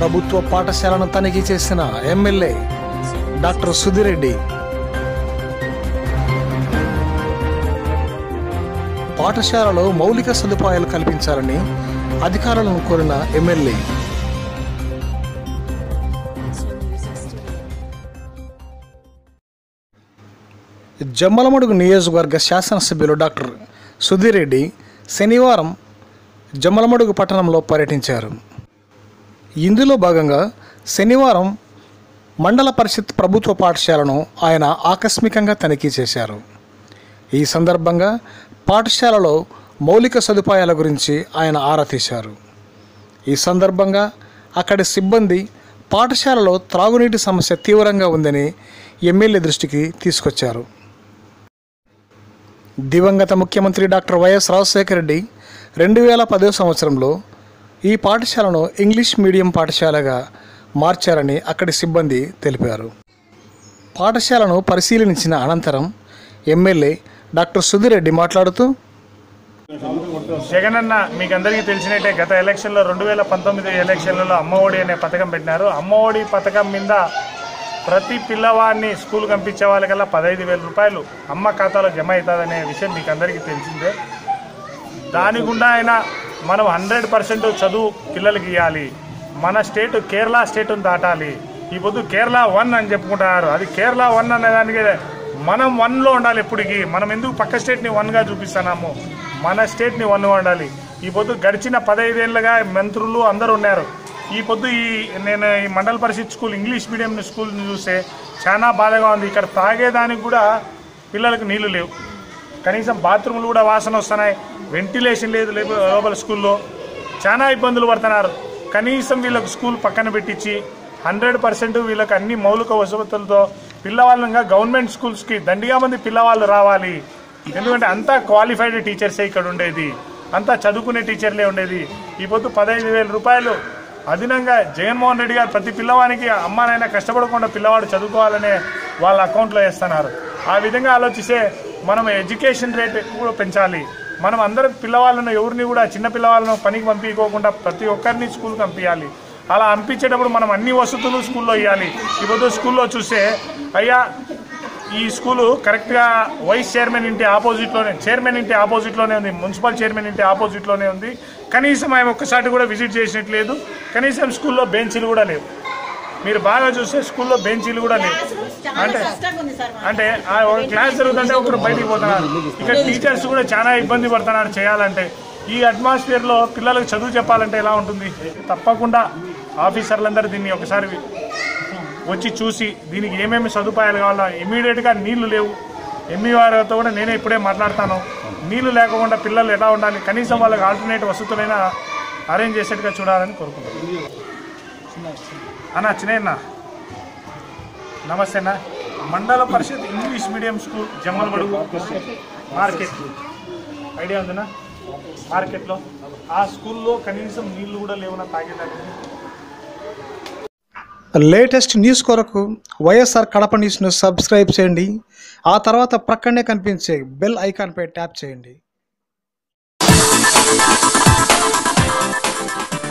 ప్రభుత్వ పాఠశాలను తనిఖీ చేసిన ఎమ్మెల్యే డాక్టర్ సుధిరెడ్డి పాఠశాలలో మౌలిక సదుపాయాలు కల్పించాలని అధికారులను కోరిన ఎమ్మెల్యే జమ్మలమడుగు నియోజకవర్గ శాసనసభ్యులు డాక్టర్ సుధీర్ రెడ్డి శనివారం జమ్మలమడుగు పట్టణంలో పర్యటించారు ఇందులో భాగంగా శనివారం మండల పరిషత్ ప్రభుత్వ పాఠశాలను ఆయన ఆకస్మికంగా తనిఖీ చేశారు ఈ సందర్భంగా పాఠశాలలో మౌలిక సదుపాయాల గురించి ఆయన ఆరా తీశారు ఈ సందర్భంగా అక్కడి సిబ్బంది పాఠశాలలో త్రాగునీటి సమస్య తీవ్రంగా ఉందని ఎమ్మెల్యే దృష్టికి తీసుకొచ్చారు దివంగత ముఖ్యమంత్రి డాక్టర్ వైఎస్ రాజశేఖర రెడ్డి రెండు వేల పదో సంవత్సరంలో ఈ పాఠశాలను ఇంగ్లీష్ మీడియం పాఠశాలగా మార్చారని అక్కడి సిబ్బంది తెలిపారు పాఠశాలను పరిశీలించిన అనంతరం ఎమ్మెల్యే డాక్టర్ సుధీర్ రెడ్డి మాట్లాడుతూ జగనన్న మీకు అందరికీ తెలిసినట్టే గత ఎలక్షన్లో రెండు వేల పంతొమ్మిది ఎలక్షన్లలో అమ్మఒడి అనే పథకం పెట్టినారు అమ్మఒడి పథకం మీద ప్రతి పిల్లవాడిని స్కూల్ పంపించే వాళ్ళకల్లా పదహైదు వేల రూపాయలు అమ్మ ఖాతాలో జమ అవుతుందనే విషయం మీకు అందరికీ తెలిసిందే దాని గుండా అయినా మనం హండ్రెడ్ పర్సెంట్ చదువు పిల్లలకి ఇవ్వాలి మన స్టేట్ కేరళ స్టేట్ను దాటాలి ఈ పొద్దు కేరళ వన్ అని చెప్పుకుంటున్నారు అది కేరళ వన్ అనే దానికి మనం వన్లో ఉండాలి ఎప్పటికి మనం ఎందుకు పక్క స్టేట్ని వన్గా చూపిస్తున్నాము మన స్టేట్ని వన్ ఉండాలి ఈ పొద్దు గడిచిన పదహైదేళ్ళుగా మంత్రులు అందరూ ఉన్నారు ఈ పొద్దు ఈ నేను ఈ మండల పరిషత్ స్కూల్ ఇంగ్లీష్ మీడియం స్కూల్ని చూస్తే చాలా బాధగా ఉంది ఇక్కడ తాగేదానికి కూడా పిల్లలకు నీళ్లు లేవు కనీసం బాత్రూమ్లు కూడా వాసన వస్తున్నాయి వెంటిలేషన్ లేదు లేపు- లోపల స్కూల్లో చాలా ఇబ్బందులు పడుతున్నారు కనీసం వీళ్ళకు స్కూల్ పక్కన పెట్టించి హండ్రెడ్ పర్సెంట్ వీళ్ళకి అన్ని మౌలిక వసతులతో పిల్లవాళ్ళంగా గవర్నమెంట్ స్కూల్స్కి దండిగా మంది పిల్లవాళ్ళు రావాలి ఎందుకంటే అంతా క్వాలిఫైడ్ టీచర్సే ఇక్కడ ఉండేది అంతా చదువుకునే టీచర్లే ఉండేది ఈ పొద్దు పదహైదు వేల రూపాయలు అదనంగా జగన్మోహన్ రెడ్డి గారు ప్రతి పిల్లవానికి అమ్మానైనా కష్టపడకుండా పిల్లవాడు చదువుకోవాలనే వాళ్ళ అకౌంట్లో వేస్తున్నారు ఆ విధంగా ఆలోచిస్తే మనం ఎడ్యుకేషన్ రేట్ కూడా పెంచాలి మనం అందరం పిల్లవాళ్ళను ఎవరిని కూడా చిన్న పిల్లవాళ్ళను పనికి పంపించుకోకుండా ప్రతి ఒక్కరిని స్కూల్కి పంపించాలి అలా పంపించేటప్పుడు మనం అన్ని వసతులు స్కూల్లో ఇవ్వాలి ఇప్పుడు స్కూల్లో చూస్తే అయ్యా ఈ స్కూలు కరెక్ట్గా వైస్ చైర్మన్ ఇంటి ఆపోజిట్లోనే చైర్మన్ ఇంటి ఆపోజిట్లోనే ఉంది మున్సిపల్ చైర్మన్ ఇంటి ఆపోజిట్లోనే ఉంది కనీసం ఆయన ఒక్కసారి కూడా విజిట్ చేసినట్లేదు కనీసం స్కూల్లో బెంచీలు కూడా లేవు మీరు బాగా చూస్తే స్కూల్లో బెంచీలు కూడా లేవు అంటే అంటే ఆ ఒక క్లాస్ జరుగుతుంటే ఒకరు బయటికి పోతున్నారు ఇక్కడ టీచర్స్ కూడా చాలా ఇబ్బంది పడుతున్నారు చేయాలంటే ఈ అట్మాస్ఫియర్లో పిల్లలకు చదువు చెప్పాలంటే ఎలా ఉంటుంది తప్పకుండా ఆఫీసర్లందరూ దీన్ని ఒకసారి వచ్చి చూసి దీనికి ఏమేమి సదుపాయాలు కావాలో ఇమీడియట్గా నీళ్లు లేవు ఎంఈ వారితో కూడా నేనే ఇప్పుడే మాట్లాడతాను నీళ్లు లేకుండా పిల్లలు ఎలా ఉండాలి కనీసం వాళ్ళకి ఆల్టర్నేట్ వసతులైనా అరేంజ్ చేసేట్టుగా చూడాలని కోరుకుంటున్నాను అన్న చిన్న నమస్తే అన్న Mandal Parishad English medium school Jammalamadugu market idea ఉందన్నా మార్కెట్లో ఆ స్కూల్లో కనీసం నీళ్లు కూడా లేవునా తాగేదానికి లేటెస్ట్ న్యూస్ కొరకు వైఎస్ఆర్ కడప న్యూస్ను సబ్స్క్రైబ్ చేయండి ఆ తర్వాత ప్రక్కనే కనిపించే బెల్ ఐకాన్పై ట్యాప్ చేయండి